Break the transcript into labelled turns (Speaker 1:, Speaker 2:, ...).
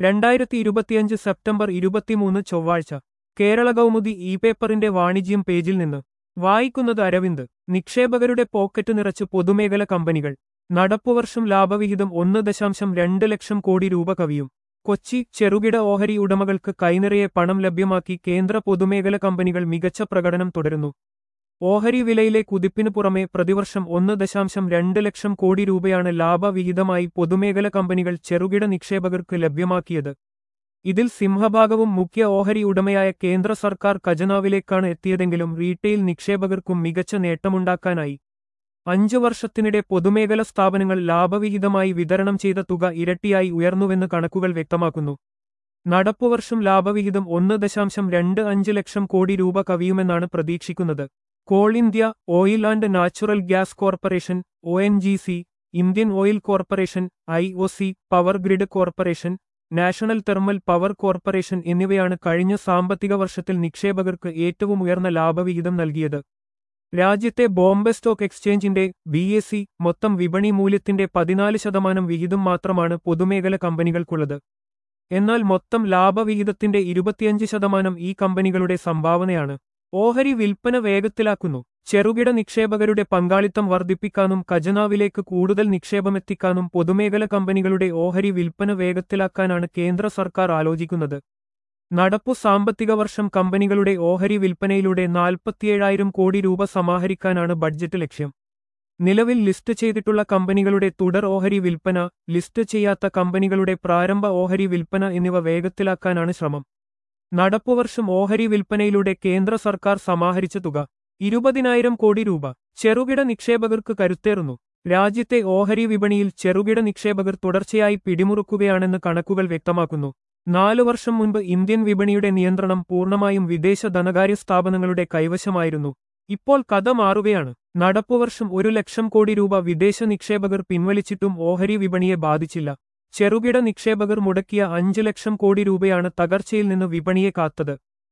Speaker 1: രണ്ടായിരത്തി ഇരുപത്തിയഞ്ച് സെപ്റ്റംബർ ഇരുപത്തിമൂന്ന് ചൊവ്വാഴ്ച കേരള കൗമുദി ഇ പേപ്പറിന്റെ വാണിജ്യം പേജിൽ നിന്ന് വായിക്കുന്നത് അരവിന്ദ് നിക്ഷേപകരുടെ പോക്കറ്റ് നിറച്ച് പൊതുമേഖല കമ്പനികൾ നടപ്പുവർഷം ലാഭവിഹിതം ഒന്ന് ദശാംശം രണ്ട് ലക്ഷം കോടി രൂപ കവിയും കൊച്ചി ചെറുകിട ഓഹരി ഉടമകൾക്ക് കൈനിറയെ പണം ലഭ്യമാക്കി കേന്ദ്ര പൊതുമേഖല കമ്പനികൾ മികച്ച പ്രകടനം തുടരുന്നു ഓഹരി വിലയിലെ കുതിപ്പിനു പുറമെ പ്രതിവർഷം ഒന്ന് ദശാംശം രണ്ട് ലക്ഷം കോടി രൂപയാണ് ലാഭവിഹിതമായി പൊതുമേഖല കമ്പനികൾ ചെറുകിട നിക്ഷേപകർക്ക് ലഭ്യമാക്കിയത് ഇതിൽ സിംഹഭാഗവും മുഖ്യ ഓഹരി ഉടമയായ കേന്ദ്ര സർക്കാർ ഖജനാവിലേക്കാണ് എത്തിയതെങ്കിലും റീറ്റെയിൽ നിക്ഷേപകർക്കും മികച്ച നേട്ടമുണ്ടാക്കാനായി അഞ്ചു വർഷത്തിനിടെ പൊതുമേഖല സ്ഥാപനങ്ങൾ ലാഭവിഹിതമായി വിതരണം ചെയ്ത തുക ഇരട്ടിയായി ഉയർന്നുവെന്ന് കണക്കുകൾ വ്യക്തമാക്കുന്നു നടപ്പുവർഷം ലാഭവിഹിതം ഒന്ന് ദശാംശം രണ്ട് അഞ്ച് ലക്ഷം കോടി രൂപ കവിയുമെന്നാണ് പ്രതീക്ഷിക്കുന്നത് Coal India Oil and Natural Gas Corporation O N G C Indian Oil Corporation I O C Power Grid Corporation National Thermal Power Corporation എന്നിവയാണ് കഴിഞ്ഞ സാമ്പത്തിക വർഷത്തിൽ നിക്ഷേപകർക്ക് ഏറ്റവും ഉയർന്ന ലാഭവിഹിതം നൽകിയത് രാജ്യത്തെ ബോംബെ സ്റ്റോക്ക് എക്സ്ചേഞ്ചിന്റെ ബി എസ് സി മൊത്തം വിപണി മൂല്യത്തിന്റെ പതിനാല് ശതമാനം വിഹിതം മാത്രമാണ് പൊതുമേഖല കമ്പനികൾക്കുള്ളത് എന്നാൽ മൊത്തം ലാഭവിഹിതത്തിന്റെ ഇരുപത്തിയഞ്ച് ശതമാനം ഈ കമ്പനികളുടെ സംഭാവനയാണ് ഓഹരി വിൽപ്പന വേഗത്തിലാക്കുന്നു ചെറുകിട നിക്ഷേപകരുടെ പങ്കാളിത്തം വർദ്ധിപ്പിക്കാനും ഖജനാവിലേക്ക് കൂടുതൽ നിക്ഷേപമെത്തിക്കാനും പൊതുമേഖല കമ്പനികളുടെ ഓഹരി വിൽപ്പന വേഗത്തിലാക്കാനാണ് കേന്ദ്ര സർക്കാർ ആലോചിക്കുന്നത് നടപ്പു സാമ്പത്തിക വർഷം കമ്പനികളുടെ ഓഹരി വിൽപ്പനയിലൂടെ നാൽപ്പത്തിയേഴായിരം കോടി രൂപ സമാഹരിക്കാനാണ് ബഡ്ജറ്റ് ലക്ഷ്യം നിലവിൽ ലിസ്റ്റ് ചെയ്തിട്ടുള്ള കമ്പനികളുടെ തുടർ ഓഹരി വിൽപ്പന ലിസ്റ്റ് ചെയ്യാത്ത കമ്പനികളുടെ പ്രാരംഭ ഓഹരി വിൽപ്പന എന്നിവ വേഗത്തിലാക്കാനാണ് ശ്രമം നടപ്പുവർഷം ഓഹരി വിൽപ്പനയിലൂടെ കേന്ദ്ര സർക്കാർ സമാഹരിച്ച തുക ഇരുപതിനായിരം കോടി രൂപ ചെറുകിട നിക്ഷേപകർക്ക് കരുത്തേറുന്നു രാജ്യത്തെ ഓഹരി വിപണിയിൽ ചെറുകിട നിക്ഷേപകർ തുടർച്ചയായി പിടിമുറുക്കുകയാണെന്ന് കണക്കുകൾ വ്യക്തമാക്കുന്നു നാലു വർഷം മുൻപ് ഇന്ത്യൻ വിപണിയുടെ നിയന്ത്രണം പൂർണ്ണമായും വിദേശ ധനകാര്യ സ്ഥാപനങ്ങളുടെ കൈവശമായിരുന്നു ഇപ്പോൾ കഥ മാറുകയാണ് നടപ്പുവർഷം ഒരു ലക്ഷം കോടി രൂപ വിദേശ നിക്ഷേപകർ പിൻവലിച്ചിട്ടും ഓഹരി വിപണിയെ ബാധിച്ചില്ല ചെറുകിട നിക്ഷേപകർ മുടക്കിയ അഞ്ച് ലക്ഷം കോടി രൂപയാണ് തകർച്ചയിൽ നിന്ന് വിപണിയെ കാത്തത്